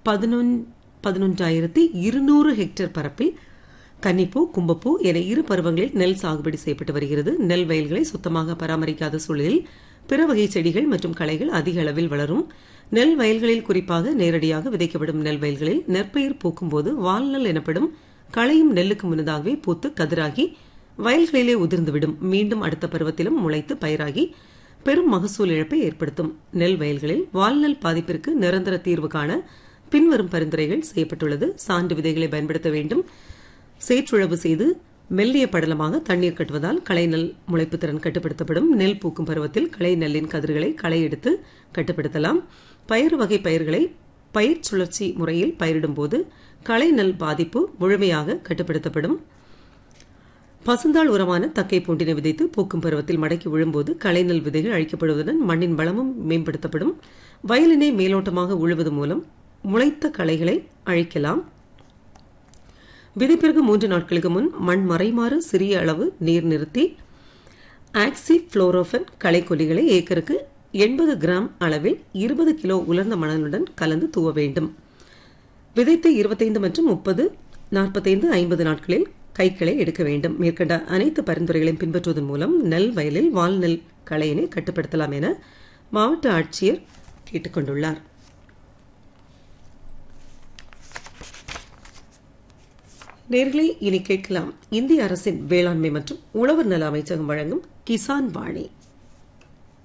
பதினொன் பதினொன்றாயிரத்தி இருநூறு ஹெக்டேர் பரப்பில் கன்னிப்பூ கும்பப்பூ என இரு பருவங்களில் நெல் சாகுபடி செய்யப்பட்டு வருகிறது நெல் வயல்களை சுத்தமாக பராமரிக்காத சூழலில் பிற வகை செடிகள் மற்றும் களைகள் அதிக அளவில் வளரும் நெல் வயல்களில் குறிப்பாக நேரடியாக விதைக்கப்படும் நெல் வயல்களில் நெற்பயிர் பூக்கும்போது வால்நெல் எனப்படும் களையும் நெல்லுக்கு முன்னதாகவே பூத்து கதிராகி வயல்களிலே உதிர்ந்துவிடும் மீண்டும் அடுத்த பருவத்திலும் முளைத்து பயிராகி பெரும் மகசூல் இழப்பை ஏற்படுத்தும் நெல் வயல்களில் வால்நெல் பாதிப்பிற்கு நிரந்தர தீர்வு காண பின்வரும் பரிந்துரைகள் செய்யப்பட்டுள்ளது சான்று விதைகளை பயன்படுத்த வேண்டும் சேற்றுழவு செய்து மெல்லிய படலமாக தண்ணீர் கட்டுவதால் களை நெல் முளைப்பு திறன் கட்டுப்படுத்தப்படும் நெல் பூக்கும் பருவத்தில் களை நெல்லின் கதிர்களை களை எடுத்து கட்டுப்படுத்தலாம் பயிர் வகை பயிர்களை பயிர் சுழற்சி முறையில் பயிரிடும் போது களை நெல் பாதிப்பு முழுமையாக கட்டுப்படுத்தப்படும் பசுந்தாள் உரமான தக்கை பூண்டினை விதைத்து பூக்கும் பருவத்தில் மடக்கி விழும்போது களைநெல் விதைகள் அழிக்கப்படுவதுடன் மண்ணின் வளமும் மேம்படுத்தப்படும் வயலினை மேலோட்டமாக உழுவது மூலம் முளைத்த களைகளை அழிக்கலாம் விதைப்பிறகு மூன்று நாட்களுக்கு முன் மண் மறைமாறு சிறிய அளவு நீர் நிறுத்தி ஆக்சி புளோரோஃபன் களைக்கொல்லிகளை ஏக்கருக்கு எண்பது கிராம் அளவில் இருபது கிலோ உலர்ந்த மணலுடன் கலந்து தூவ வேண்டும் விதைத்த இருபத்தைந்து மற்றும் முப்பது நாற்பத்தைந்து ஐம்பது நாட்களில் கைகளை எடுக்க வேண்டும் மேற்கண்ட அனைத்து பரிந்துரைகளையும் பின்பற்றுவதன் மூலம் நெல் வயலில் வால்நெல் களையினை கட்டுப்படுத்தலாம் என மாவட்ட ஆட்சியர் கேட்டுக்கொண்டுள்ளார் நேர்களை இனி கேட்கலாம் இந்திய அரசின் வேளாண்மை மற்றும் உழவர் நல அமைச்சகம் வழங்கும் கிசான் வாணி